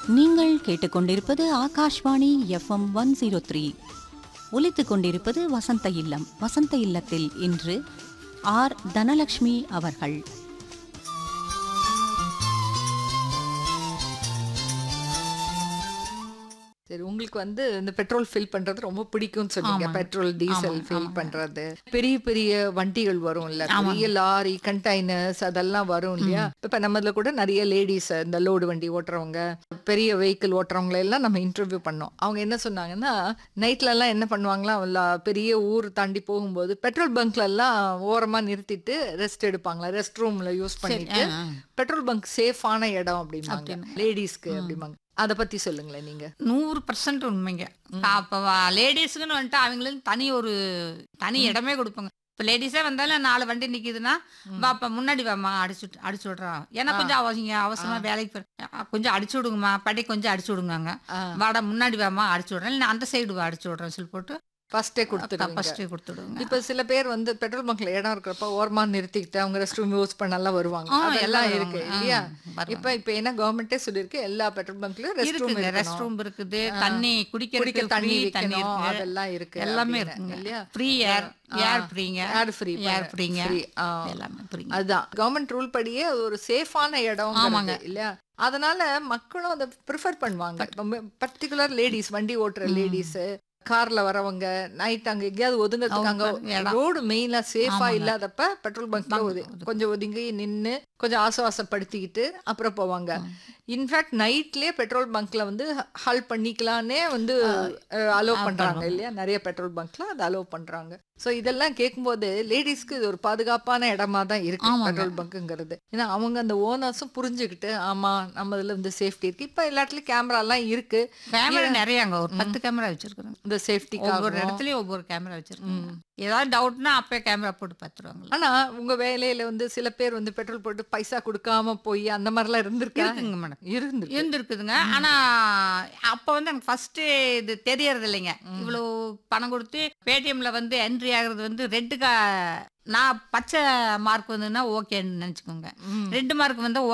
நீங்கள் கேட்டுக்கொண்டிருப்பது Akashvani FM one zero three ஒலித்துக் கொண்டிருப்பது வசந்த இல்லம் வசந்த இல்லத்தில் இன்று ஆர் தனலட்சுமி அவர்கள் சரி உங்களுக்கு வந்து இந்த பெட்ரோல் ஃபில் பண்றது ரொம்ப பிடிக்கும்னு சொன்னீங்க ஆமாங்க. பெட்ரோல் டீசல் ஆமாங்க, ஃபில் ஆமாங்க. பண்றது பெரிய பெரிய வண்டிகள் வரும் இல்ல பெரிய லாரி கண்டெய்னர்ஸ் அதெல்லாம் வரும் இல்லையா இப்ப நம்மதுல கூட நிறைய லேடிஸ் இந்த லோடு வண்டி ஓட்டுறவங்க பெரிய வெஹிக்கிள் ஓட்டுறவங்க எல்லாம் நம்ம இன்டர்வியூ பண்ணோம் அவங்க என்ன சொன்னாங்கன்னா நைட்ல எல்லாம் என்ன பண்ணுவாங்களா எல்லா பெரிய ஊர் தாண்டி போகும்போது பெட்ரோல் பங்க்ல எல்லாம் ஓரமா நிறுத்திட்டு ரெஸ்ட் எடுப்பாங்களா ரெஸ்ட் ரூம்ல யூஸ் பண்ணிட்டு ஆ, ஆ. பெட்ரோல் பங்க் சேஃபான இடம் அப்படிம்பாங்க லேடிஸ்க்கு அப்படிம்பாங்க அத பத்தி சொல்லுங்களேன் நீங்க நூறு பர்சன்ட் உண்மைங்க அப்போ லேடிஸுக்குன்னு வந்துட்டு அவங்களுக்கு தனி ஒரு தனி இடமே கொடுப்பாங்க இப்போ லேடிஸே வந்தாலும் நாலு வண்டி நிக்குதுன்னா வாப்பா முன்னாடி வாம்மா அடிச்சு விட்டு- அடிச்சு விட்றோம் ஏன்னா கொஞ்சம் அவசியம் அவசரமா வேலைக்கு போற- அ, கொஞ்சம் அடிச்சு விடுங்கம்மா படி கொஞ்சம் அடிச்சு விடுங்க ஆ. வாடா முன்னாடி வாம்மா அடிச்சு விட்றேன் இல்லை அந்த சைடு வா அடிச்சு விட்றேன் சொல்லி போட்டு ஃபர்ஸ்டே கொடுத்துருவீங்க ஃபர்ஸ்டே கொடுத்துடுங்க இப்ப சில பேர் வந்து பெட்ரோல் பங்க்ல இடம் இருக்கிறப்ப ஓரமா நிறுத்திக்கிட்டு அவங்க ரெஸ்ட் ரூம் யூஸ் பண்ணலாம் வருவாங்க ஆ, அதெல்லாம் எல்லாம் இருக்கு வருவாங்க. இல்லையா ஆ, வருவாங்க. இப்ப இப்ப என்ன கவர்மெண்டே சொல்லிருக்கு எல்லா பெட்ரோல் பங்க்லயும் ரெஸ்ட் ரூம் இருக்குது ரெஸ்ட் ரூம் இருக்குது தண்ணி குடிக்க குடிக்கிறதுக்கு தண்ணி free தண்ணி வைக்கணும் இருக்கு அதெல்லாம் இருக்கு எல்லாமே அப்படின்னு, இருக்குங்க இல்லையா ஃப்ரீ ஏர் ஏர் ஃப்ரீங்க ஏர் ஃப்ரீ ஏர் ஃப்ரீங்க ஃப்ரீ எல்லாமே ஃப்ரீங்க அதுதான் கவர்மெண்ட் ரூல் படியே அது ஒரு சேஃபான இடம் ஆமாங்க. இல்லையா அதனால மக்களும் அதை ப்ரிஃபர் பண்ணுவாங்க பர்டிகுலர் லேடிஸ் வண்டி ஓட்டுற லேடிஸ் கார்ல வரவங்க நைட் அங்க எங்கேயாவது ஒதுங்கிறதுக்கு அங்க அவங்க இடம். ரோடு மெயினா சேஃபா ஆமாங்க. இல்லாதப்ப பெட்ரோல் பங்க்ல ஒது கொஞ்சம் ஒதுங்கி நின்னு கொஞ்சம் ஆசுவாசப்படுத்திக்கிட்டு அப்புறம் போவாங்க இன்ஃபேக்ட் நைட்லயே பெட்ரோல் பங்க்ல வந்து ஹால் பண்ணிக்கலான்னே வந்து அலோவ் பண்றாங்க இல்லையா நிறைய பெட்ரோல் பங்க்ல அதை அலோவ் பண்றாங்க சோ இதெல்லாம் கேட்கும்போது லேடிஸ்க்கு இது ஒரு பாதுகாப்பான இடமா தான் இருக்கு ஆமாங்க. பெட்ரோல் பங்க்குங்கிறது ஏன்னா அவங்க அந்த ஓனர்ஸும் புரிஞ்சுக்கிட்டு ஆமா நம்ம இதுல வந்து சேஃப்டி இருக்கு இப்ப எல்லா இடத்துலயும் கேமரா எல்லாம் இருக்கு கேமரா நிறையங்க ஒரு பத்து கேமரா வச்சிருக்காங்க இந்த சேஃப்டிக்காக ஒவ்வொரு இடத்துலயும் ஒவ்வொரு கேமரா வச்சிருக்காங்க ஏதாவது டவுட்னா அப்பயே கேமரா போட்டு பார்த்துருவாங்க ஆனா உங்க வேலையில வந்து சில பேர் வந்து பெட்ரோல் போட்டு பைசா கொடுக்காம போய் அந்த மாதிரிலாம் இருந்திருக்கா இருக்குங்க மேடம் இருந்து இருந்திருக்குதுங்க ஆனா அப்ப வந்து எனக்கு ஃபர்ஸ்ட் இது தெரியறது இல்லைங்க இவ்வளோ பணம் கொடுத்து பேடிஎம்ல வந்து என்ட்ரி ஆகுறது வந்து ரெட்டு கா நான் பச்சை மார்க் வந்ததுன்னா ஓகேன்னு நினச்சிக்கோங்க ரெட்டு மார்க் வந்து